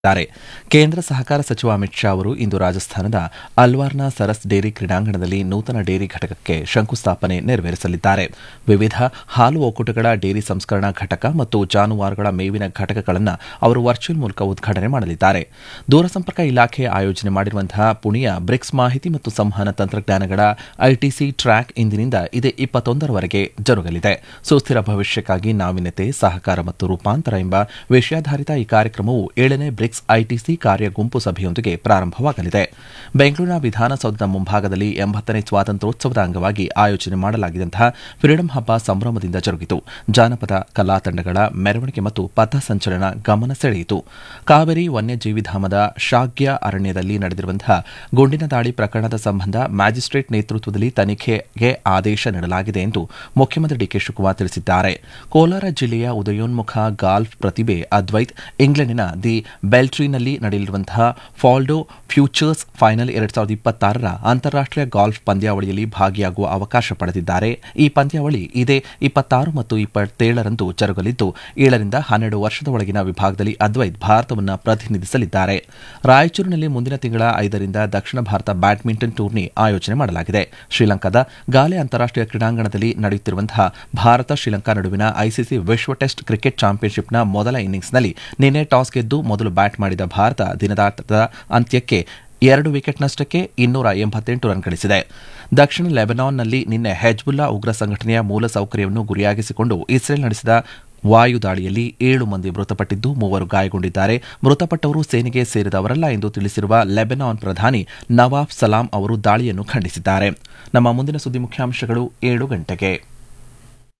ದ್ದಾರೆ ಕೇಂದ್ರ ಸಹಕಾರ ಸಚಿವ ಅಮಿತ್ ಶಾ ಅವರು ಇಂದು ರಾಜಸ್ಥಾನದ ಅಲ್ವಾರ್ನ ಸರಸ್ ಡೇರಿ ಕ್ರೀಡಾಂಗಣದಲ್ಲಿ ನೂತನ ಡೇರಿ ಘಟಕಕ್ಕೆ ಶಂಕುಸ್ಥಾಪನೆ ನೆರವೇರಿಸಲಿದ್ದಾರೆ ವಿವಿಧ ಹಾಲು ಒಕ್ಕೂಟಗಳ ಡೇರಿ ಸಂಸ್ಕರಣಾ ಘಟಕ ಮತ್ತು ಜಾನುವಾರುಗಳ ಮೇವಿನ ಘಟಕಗಳನ್ನು ಅವರು ವರ್ಚುವಲ್ ಮೂಲಕ ಉದ್ಘಾಟನೆ ಮಾಡಲಿದ್ದಾರೆ ದೂರಸಂಪರ್ಕ ಇಲಾಖೆ ಆಯೋಜನೆ ಮಾಡಿರುವಂತಹ ಪುಣೆಯ ಬ್ರಿಕ್ಸ್ ಮಾಹಿತಿ ಮತ್ತು ಸಂವಹನ ತಂತ್ರಜ್ಞಾನಗಳ ಐಟಿಸಿ ಟ್ರ್ಯಾಕ್ ಇಂದಿನಿಂದ ಇದೇ ಇಪ್ಪತ್ತೊಂದರವರೆಗೆ ಜರುಗಲಿದೆ ಸುಸ್ಥಿರ ಭವಿಷ್ಯಕ್ಕಾಗಿ ನಾವೀನ್ಯತೆ ಸಹಕಾರ ಮತ್ತು ರೂಪಾಂತರ ಎಂಬ ವಿಷಯಾಧಾರಿತ ಈ ಕಾರ್ಯಕ್ರಮವು ಏಳನೇ ಬ್ರಿಕ್ಸ್ ಐಟಿಸಿ ಕಾರ್ಯ ಗುಂಪು ಸಭೆಯೊಂದಿಗೆ ಪ್ರಾರಂಭವಾಗಲಿದೆ ಬೆಂಗಳೂರಿನ ವಿಧಾನಸೌಧದ ಮುಂಭಾಗದಲ್ಲಿ ಎಂಬತ್ತನೇ ಸ್ವಾತಂತ್ರ್ಯೋತ್ಸವದ ಅಂಗವಾಗಿ ಆಯೋಜನೆ ಮಾಡಲಾಗಿದ್ದಂತಹ ಫ್ರೀಡಂ ಹಬ್ಬ ಸಂಭ್ರಮದಿಂದ ಜರುಗಿತು ಜಾನಪದ ಕಲಾ ತಂಡಗಳ ಮೆರವಣಿಗೆ ಮತ್ತು ಪಥಸಂಚಲನ ಗಮನ ಸೆಳೆಯಿತು ಕಾವೇರಿ ವನ್ಯಜೀವಿಧಾಮದ ಶಾಗ್ಯ ಅರಣ್ಯದಲ್ಲಿ ನಡೆದಿರುವಂತಹ ಗುಂಡಿನ ದಾಳಿ ಪ್ರಕರಣದ ಸಂಬಂಧ ಮ್ಯಾಜಿಸ್ಟ್ರೇಟ್ ನೇತೃತ್ವದಲ್ಲಿ ತನಿಖೆಗೆ ಆದೇಶ ನೀಡಲಾಗಿದೆ ಎಂದು ಮುಖ್ಯಮಂತ್ರಿ ಡಿಕೆ ಶಿವಕುಮಾರ್ ತಿಳಿಸಿದ್ದಾರೆ ಕೋಲಾರ ಜಿಲ್ಲೆಯ ಉದಯೋನ್ಮುಖ ಗಾಲ್ಫ್ ಪ್ರತಿಭೆ ಅದ್ವೈತ್ ಇಂಗ್ಲೆಂಡಿನ ದಿ ಬೆಲ್ಟ್ರಿನಲ್ಲಿ ನಡೆಯಲಿರುವಂತಹ ಫಾಲ್ಡೋ ಫ್ಯೂಚರ್ಸ್ ಫೈನಲ್ ಎರಡ್ ಸಾವಿರದ ಇಪ್ಪತ್ತಾರರ ಅಂತಾರಾಷ್ಟೀಯ ಗಾಲ್ಫ್ ಪಂದ್ಯಾವಳಿಯಲ್ಲಿ ಭಾಗಿಯಾಗುವ ಅವಕಾಶ ಪಡೆದಿದ್ದಾರೆ ಈ ಪಂದ್ಯಾವಳಿ ಇದೇ ಇಪ್ಪತ್ತಾರು ಮತ್ತು ಇಪ್ಪತ್ತೇಳರಂದು ಜರುಗಲಿದ್ದು ಏಳರಿಂದ ಹನ್ನೆರಡು ವರ್ಷದ ಒಳಗಿನ ವಿಭಾಗದಲ್ಲಿ ಅದ್ವೈತ್ ಭಾರತವನ್ನು ಪ್ರತಿನಿಧಿಸಲಿದ್ದಾರೆ ರಾಯಚೂರಿನಲ್ಲಿ ಮುಂದಿನ ತಿಂಗಳ ಐದರಿಂದ ದಕ್ಷಿಣ ಭಾರತ ಬ್ಯಾಡ್ಮಿಂಟನ್ ಟೂರ್ನಿ ಆಯೋಜನೆ ಮಾಡಲಾಗಿದೆ ಶ್ರೀಲಂಕಾದ ಗಾಲೆ ಅಂತಾರಾಷ್ಟೀಯ ಕ್ರೀಡಾಂಗಣದಲ್ಲಿ ನಡೆಯುತ್ತಿರುವಂತಹ ಭಾರತ ಶ್ರೀಲಂಕಾ ನಡುವಿನ ಐಸಿಸಿ ವಿಶ್ವ ಟೆಸ್ಟ್ ಕ್ರಿಕೆಟ್ ಚಾಂಪಿಯನ್ಶಿಪ್ನ ಮೊದಲ ಇನ್ನಿಂಗ್ಸ್ನಲ್ಲಿ ನಿನ್ನೆ ಟಾಸ್ ಗೆದ್ದು ಮೊದಲು ಬ್ಯಾಟ್ ಮಾಡಿದ ಭಾರತ ದಿನದಾಟದ ಅಂತ್ಯಕ್ಕೆ ಎರಡು ವಿಕೆಟ್ನಷ್ಟಕ್ಕೆ ಇನ್ನೂರ ಎಂಬತ್ತೆಂಟು ರನ್ ಗಳಿಸಿದೆ ದಕ್ಷಿಣ ಲೆಬನಾನ್ನಲ್ಲಿ ನಿನ್ನೆ ಹೆಜ್ಬುಲ್ಲಾ ಉಗ್ರ ಸಂಘಟನೆಯ ಮೂಲಸೌಕರ್ಯವನ್ನು ಗುರಿಯಾಗಿಸಿಕೊಂಡು ಇಸ್ರೇಲ್ ನಡೆಸಿದ ವಾಯು ದಾಳಿಯಲ್ಲಿ ಏಳು ಮಂದಿ ಮೃತಪಟ್ಟಿದ್ದು ಮೂವರು ಗಾಯಗೊಂಡಿದ್ದಾರೆ ಮೃತಪಟ್ಟವರು ಸೇನೆಗೆ ಸೇರಿದವರಲ್ಲ ಎಂದು ತಿಳಿಸಿರುವ ಲೆಬನಾನ್ ಪ್ರಧಾನಿ ನವಾಫ್ ಸಲಾಂ ಅವರು ದಾಳಿಯನ್ನು ಖಂಡಿಸಿದ್ದಾರೆ ನಮ್ಮ ಮುಂದಿನ ಸುದ್ದಿ ಮುಖ್ಯಾಂಶಗಳು ಏಳು ಗಂಟೆಗೆ